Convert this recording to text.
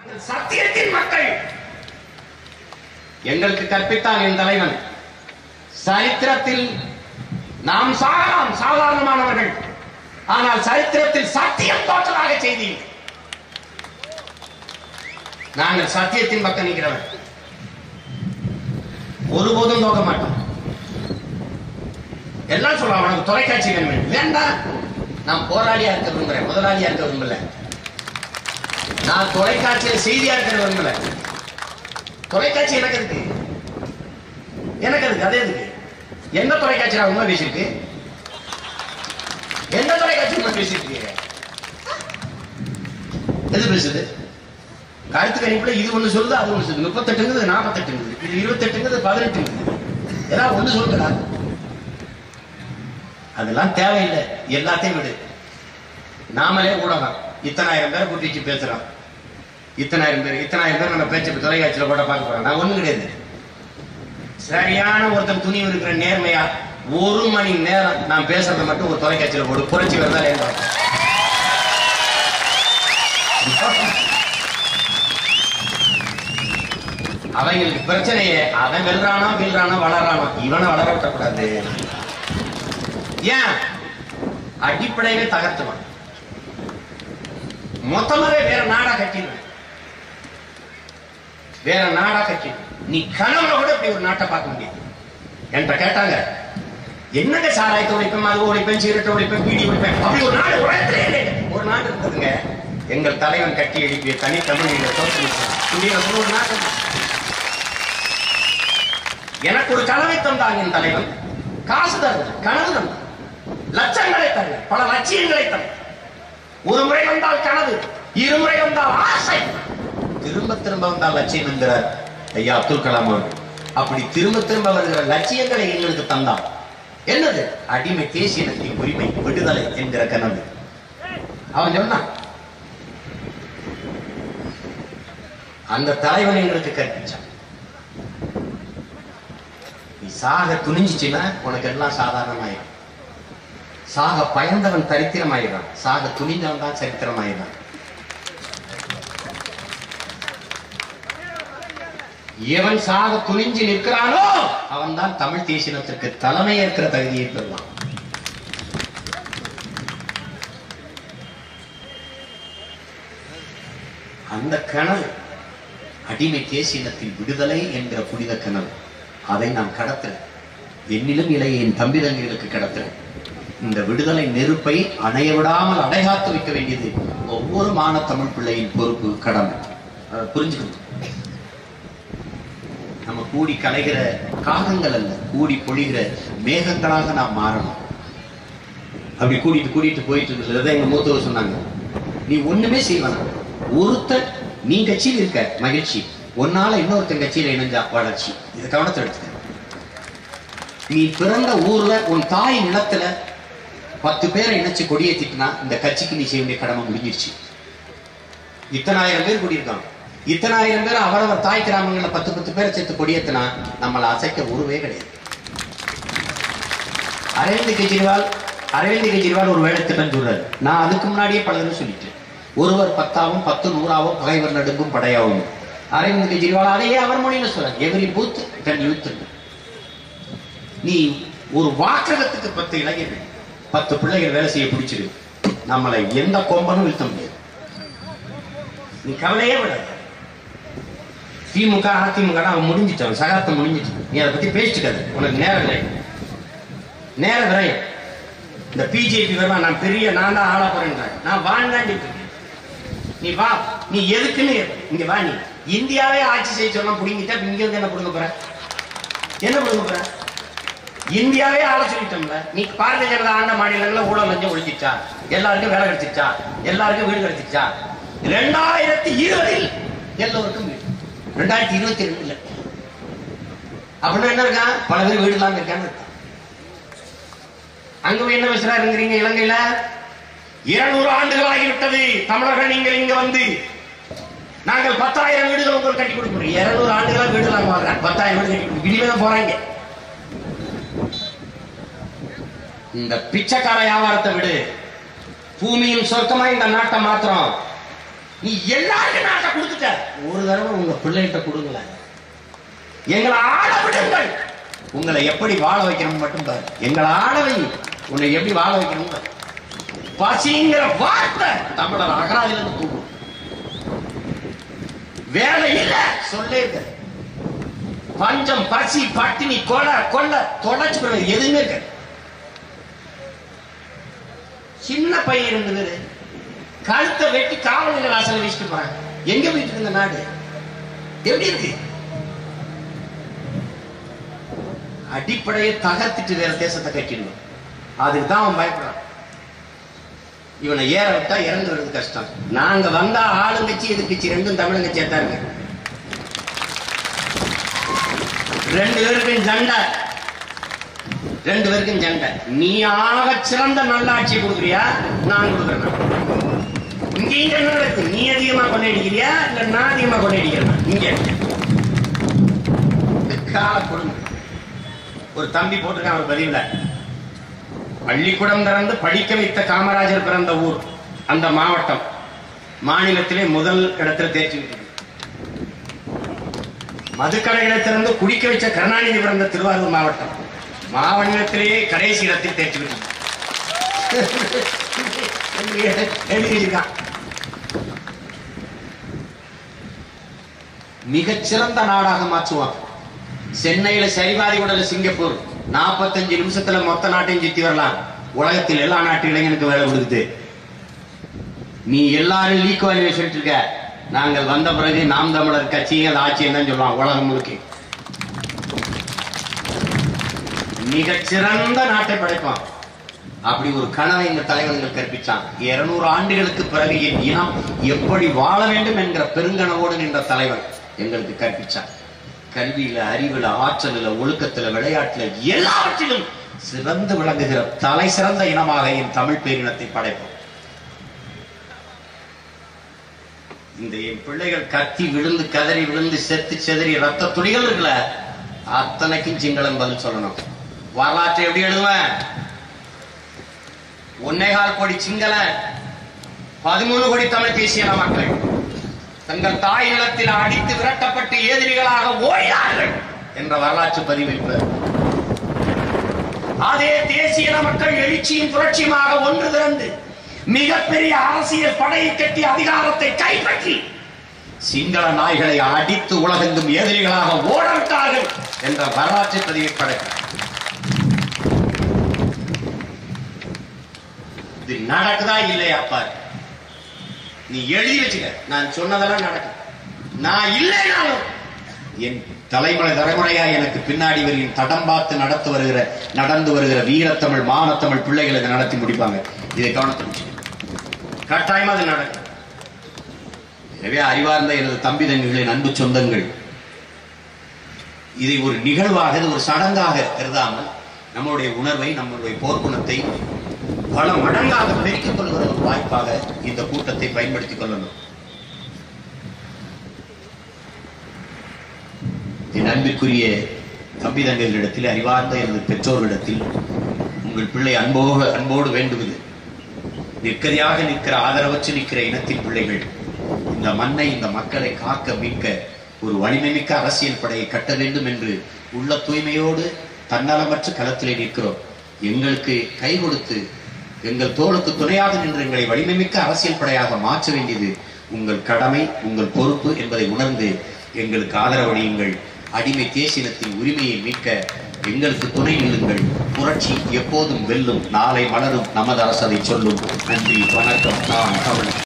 சத்தியத்தின் மக்கள் எங்களுக்கு கற்பித்தான் என் தலைவன் சரித்திரத்தில் நாம் சாகலாம் சாதாரணமானவர்கள் ஆனால் சரித்திரத்தில் சத்தியம் தோற்றதாக செய்தி நாங்கள் சத்தியத்தின் பக்கம் நிற்கிறவன் ஒருபோதும் நோக்க மாட்டோம் எல்லாம் சொல்றான் உனக்கு தொலைக்காட்சி வேணும் வேண்டாம் நான் போராளியா இருக்க விரும்புறேன் முதலாளியா இருக்க விரும்பல நான் தொலைக்காட்சியில் செய்தியா இருக்க விரும்பல தொலைக்காட்சி எனக்கு இருக்கு எனக்கு இருக்கு அதே இருக்கு எந்த தொலைக்காட்சி நான் உண்மை பேசியிருக்கு எந்த தொலைக்காட்சி உண்மை பேசியிருக்கு எது பேசுது கருத்து கணிப்புல இது ஒண்ணு சொல்லுது அது ஒண்ணு சொல்லுது முப்பத்தெட்டுங்கிறது நாற்பத்தெட்டுங்குது இது இருபத்தெட்டுங்கிறது பதினெட்டுங்குது ஏதாவது ஒண்ணு சொல்லுடா அதெல்லாம் தேவையில்லை எல்லாத்தையும் விடு நாமளே ஊடகம் இத்தனாயிரம் பேரை கூட்டி வச்சு பேசுறோம் இத்தனாயிரம் பேர் இத்தனாயிரம் பேர் நம்ம பேச்சு தொலைக்காட்சியில கூட பார்க்க போறோம் நான் ஒண்ணும் கிடையாது சரியான ஒருத்தன் துணிவு இருக்கிற நேர்மையா ஒரு மணி நேரம் நான் பேசுறதை மட்டும் ஒரு தொலைக்காட்சியில போடு புரட்சி வருதா இல்லையா அவங்களுக்கு பிரச்சனையே அவன் வெல்றானோ வீழ்றானோ வளர்றானோ இவனை வளர விட்டக்கூடாது ஏன் அடிப்படையவே தகர்த்துவான் மொத்தமாவே வேற நாடா கட்டிடுவேன் வேற நாடா கட்டிடுவேன் நீ கனவுல கூட இப்படி ஒரு நாட்டை பார்க்க முடியாது என்கிட்ட கேட்டாங்க என்னங்க சாராயத்தை ஒழிப்பேன் மது ஒழிப்பேன் சீரட்டை ஒழிப்பேன் பீடி ஒழிப்பேன் அப்படி ஒரு நாடு உலகத்திலே இல்லை ஒரு நாடு இருக்குதுங்க எங்கள் தலைவன் கட்டி எழுப்பிய தனி தமிழில் தோற்று ஒரு நாடு எனக்கு ஒரு கனவை தந்தான் என் தலைவன் காசு தருவது கனவு தந்தான் லட்சங்களை தருவது பல லட்சியங்களை தருவது ஒரு முறை வந்தால் கனவு இருமுறை வந்தால் ஆசை திரும்ப திரும்ப வந்தால் லட்சியம் என்கிறார் ஐயா அப்துல் கலாம் அவர்கள் அப்படி திரும்ப திரும்ப வருகிற லட்சியங்களை எங்களுக்கு தந்தான் என்னது அடிமை தேசியனத்தின் உரிமை விடுதலை என்கிற கனவு அவன் சொன்னான் அந்த தலைவன் எங்களுக்கு கற்பிச்சான் நீ சாக துணிஞ்சிச்சுன்னா உனக்கு எல்லாம் சாதாரணமாயிடும் சாக பயந்தவன் தரித்திரமாயிடுறான் சாக துணிந்தவன் தான் சரித்திரமாயிடுறான் எவன் சாக துணிஞ்சு நிற்கிறானோ அவன் தான் தமிழ் தேசினத்திற்கு தலைமை ஏற்கிற தகுதியை பெறுவான் அந்த கனவு அடிமை தேசியனத்தின் விடுதலை என்கிற புனித கனவு அதை நாம் கடத்துறேன் என்னிலும் இளைய என் தம்பி தங்கைகளுக்கு கடத்துறேன் இந்த விடுதலை நெருப்பை அணைய விடாமல் அடைகாத்து வைக்க வேண்டியது ஒவ்வொரு மான தமிழ் பிள்ளையின் பொறுப்பு கடமை அதை புரிஞ்சுக்கணும் நம்ம கூடி கலைகிற காகங்கள் அல்ல கூடி பொழிகிற மேகங்களாக நாம் மாறணும் அப்படி கூட்டிட்டு கூட்டிட்டு போயிட்டு இருக்கிறத எங்க மூத்தவர் சொன்னாங்க நீ ஒண்ணுமே செய்வான ஒருத்தர் நீ கட்சியில் இருக்க மகிழ்ச்சி உன்னால இன்னொருத்தன் கட்சியில இணைஞ்சா வளர்ச்சி இதை கவனத்தை எடுத்துக்க நீ பிறந்த ஊர்ல உன் தாய் நிலத்துல பத்து பேரை இணைச்சு கொடியேத்திட்டுனா இந்த கட்சிக்கு நீ செய்ய வேண்டிய கடமை முடிஞ்சிருச்சு இத்தனாயிரம் பேர் கூடியிருக்காங்க இத்தனாயிரம் பேர் அவரவர் தாய் கிராமங்கள்ல பத்து பத்து பேரை சேர்த்து கொடியேத்தினா நம்மளை அசைக்க உருவே கிடையாது அரவிந்த் கெஜ்ரிவால் அரவிந்த் கெஜ்ரிவால் ஒரு வேலை திட்டம் சொல்றாரு நான் அதுக்கு முன்னாடியே பல தடவை சொல்லிட்டேன் ஒருவர் பத்தாவும் பத்து நூறாவும் பகைவர் நடுங்கும் படையாவும் அரவிந்த் கெஜ்ரிவால் அதையே அவர் மொழியில சொல்றாரு எவரி பூத் தன் யூத் நீ ஒரு வாக்ககத்துக்கு பத்து இளைஞர்கள் பத்து பிள்ளைகள் வேலை செய்ய பிடிச்சிரு நம்மளை எந்த கொம்பனும் வீழ்த்த முடியாது நீ கவலையே விடாத திமுக அதிமுக அவன் முடிஞ்சிட்டான் சகாப்தம் முடிஞ்சிட்டு நீ அதை பத்தி பேசிட்டு உனக்கு நேரம் இல்லை நேர விரயம் இந்த பிஜேபி வருவா நான் பெரிய நான் தான் ஆளா போறேன் நான் வாழ்ந்தாண்டி இருக்கேன் நீ வா நீ எதுக்குன்னு இங்க வா நீ இந்தியாவே ஆட்சி செய்ய சொன்னா புடிங்கிட்டா இப்ப இங்க வந்து என்ன புடுங்க போற என்ன புடுங்க போற இந்தியாவே ஆள சொல்லிட்டோம்ல நீ பாரதிய ஜனதா ஆண்ட மாநிலங்கள்ல ஊழல் லஞ்சம் ஒழிச்சிச்சா எல்லாருக்கும் வேலை கிடைச்சிச்சா எல்லாருக்கும் வீடு கிடைச்சிச்சா ரெண்டாயிரத்தி இருபதில் எல்லோருக்கும் வீடு ரெண்டாயிரத்தி இருபத்தி ரெண்டுல அப்படின்னா என்ன இருக்கான் பல பேர் வீடு இல்லாம இருக்கான்னு இருக்கான் அங்க போய் என்ன பேசுறாருங்கிறீங்க இலங்கையில இருநூறு ஆண்டுகள் ஆகிவிட்டது தமிழர்கள் நீங்கள் இங்க வந்து நாங்கள் பத்தாயிரம் வீடுகள் உங்களுக்கு கட்டி கொடுக்கிறோம் இருநூறு ஆண்டுகளா வீடு நாங்க வாங்குறேன் பத்தாயிரம் வீடு கட்டி கொடுக்கிறோம் இனிமே தான் போறாங்க இந்த பிச்சைக்கார வியாபாரத்தை விடு பூமியின் சொர்க்கமா இந்த நாட்டை மாத்திரம் நீ எல்லாருக்கும் நாட்டை கொடுத்துட்ட ஒரு தடவை உங்க பிள்ளைகிட்ட கொடுங்களேன் எங்களை ஆள விடுங்கள் உங்களை எப்படி வாழ வைக்கணும் மட்டும் பாரு எங்களை ஆள வை உன்னை எப்படி வாழ வைக்கணும் பாரு பசிங்கிற வார்த்தை தமிழர் அகராதிலிருந்து தூக்கும் வேலை இல்ல சொல்லே இருக்க பஞ்சம் பசி பட்டினி கொலை கொள்ள தொலைச்சு போடுறது எதுவுமே இருக்காது சின்ன பையன் ரெண்டு பேரு கழுத்தை வெட்டி காவல் நிலைய வாசல்ல வச்சுட்டு போறாங்க எங்க போயிட்டு இருக்கு இந்த நாடு எப்படி இருக்கு அடிப்படையை தகர்த்துட்டு வேற தேசத்தை கட்டிடணும் அதுக்கு தான் அவன் பயப்படுறான் இவனை ஏற விட்டா இறந்து வருது கஷ்டம் நாங்க வந்தா ஆளுங்கட்சி எதிர்கட்சி ரெண்டும் தமிழங்கட்சியா தான் இருக்கு ரெண்டு பேருக்கும் சண்டை ரெண்டு பேருக்கும் சண்டை நீ ஆக சிறந்த நல்லாட்சி கொடுக்குறியா நான் கொடுக்குறேன் இங்க இங்க என்ன நடக்குது நீ அதிகமா கொண்டாடிக்கிறியா இல்ல நான் அதிகமா கொண்டாடிக்கிறேன் இங்க கால கொடுமை ஒரு தம்பி போட்டிருக்கான் ஒரு பதிவுல பள்ளிக்கூடம் திறந்து படிக்க வைத்த காமராஜர் பிறந்த ஊர் அந்த மாவட்டம் மாநிலத்திலே முதல் இடத்துல தேர்ச்சி விட்டது மதுக்கடைகளை திறந்து குடிக்க வச்ச கருணாநிதி பிறந்த திருவாரூர் மாவட்டம் மாவட்டத்திலேயே கடைசி இடத்தில் தேர்ச்சி விட்டது எழுதியிருக்கான் மிகச்சிறந்த நாடாக மாற்றுவான் சென்னையில சரிபாதி உடல சிங்கப்பூர் நாற்பத்தஞ்சு நிமிஷத்துல மொத்த நாட்டையும் சுத்தி வரலாம் உலகத்தில் எல்லா நாட்டு இளைஞனுக்கு வேலை கொடுக்குது நீ எல்லாரும் லீக் வாங்கி சொல்லிட்டு இருக்க நாங்கள் வந்த பிறகு நாம் தமிழர் கட்சிகள் ஆட்சி தான் சொல்லுவான் உலகம் முழுக்க மிகச்சிறந்த நாட்டை படைப்பான் அப்படி ஒரு கனவை இந்த தலைவர்கள் கற்பிச்சான் இருநூறு ஆண்டுகளுக்கு பிறகு என் இனம் எப்படி வாழ வேண்டும் என்கிற பெருங்கனவோடு நின்ற தலைவர் எங்களுக்கு கற்பிச்சான் கல்வியில அறிவுல ஆற்றலில் ஒழுக்கத்துல விளையாட்டுல எல்லாவற்றிலும் சிறந்து விளங்குகிற தலை சிறந்த இனமாக என் தமிழ் பேரினத்தை படைப்போம் இந்த என் பிள்ளைகள் கத்தி விழுந்து கதறி விழுந்து செத்து செதறி ரத்த துளிகள் இருக்குல்ல அத்தனைக்கும் சிங்களம் பதில் சொல்லணும் வரலாற்றை எப்படி எழுதுவேன் ஒன்னேகால் கோடி சிங்கள பதிமூணு கோடி தமிழ் தேசிய மக்கள் தங்கள் தாய் நிலத்தில் அடித்து விரட்டப்பட்டு எதிரிகளாக ஓடினார்கள் என்ற வரலாற்று பதிவிப்பு அதே தேசிய மக்கள் எழுச்சியும் புரட்சியுமாக ஒன்று திறந்து மிகப்பெரிய அரசியல் படையை கட்டி அதிகாரத்தை கைப்பற்றி சிங்கள நாய்களை அடித்து உலகெங்கும் எதிரிகளாக ஓடவிட்டார்கள் என்ற வரலாற்று பதிவை படைக்கிறார் இது நடக்குதா இல்லையா பாரு நீ எழுதி வச்சுக்க நான் சொன்னதெல்லாம் நடக்கும் நான் இல்லைனாலும் என் தலைமுறை தலைமுறையா எனக்கு பின்னாடி வருகிற தடம் பார்த்து நடத்து வருகிற நடந்து வருகிற வீரத்தமிழ் மானத்தமிழ் பிள்ளைகள் இதை நடத்தி முடிப்பாங்க இதை கவனத்தில் வச்சுக்க. கட்டாயமா அது நடக்கும் எனவே அறிவார்ந்த எனது தம்பி தங்கிகளின் அன்பு சொந்தங்கள் இதை ஒரு நிகழ்வாக இது ஒரு சடங்காக கருதாமல் நம்மளுடைய உணர்வை நம்மளுடைய போர்க்குணத்தை பல மடங்காக பெருக்கிக் கொள்கிற ஒரு வாய்ப்பாக இந்த கூட்டத்தை பயன்படுத்திக் கொள்ளணும் என் அன்பிற்குரிய தம்பி தங்கைகளிடத்தில் அறிவார்ந்த எனது பெற்றோர்களிடத்தில் உங்கள் பிள்ளை அன்போடு அன்போடு வேண்டுவது நிற்கதியாக நிற்கிற ஆதரவற்று நிற்கிற இனத்தின் பிள்ளைகள் இந்த மண்ணை இந்த மக்களை காக்க மீட்க ஒரு வலிமைமிக்க அரசியல் படையை கட்ட வேண்டும் என்று உள்ள தூய்மையோடு தன்னலமற்ற களத்திலே நிற்கிறோம் எங்களுக்கு கை கொடுத்து எங்கள் தோளுக்கு துணையாக நின்று எங்களை வலிமைமிக்க அரசியல் படையாக மாற்ற வேண்டியது உங்கள் கடமை உங்கள் பொறுப்பு என்பதை உணர்ந்து எங்களுக்கு ஆதரவளியுங்கள் அடிமை தேசினத்தின் உரிமையை மீட்க எங்களுக்கு துணை நில்லுங்கள் புரட்சி எப்போதும் வெல்லும் நாளை மலரும் நமது அரசதை சொல்லும் நன்றி வணக்கம் நான் தமிழ்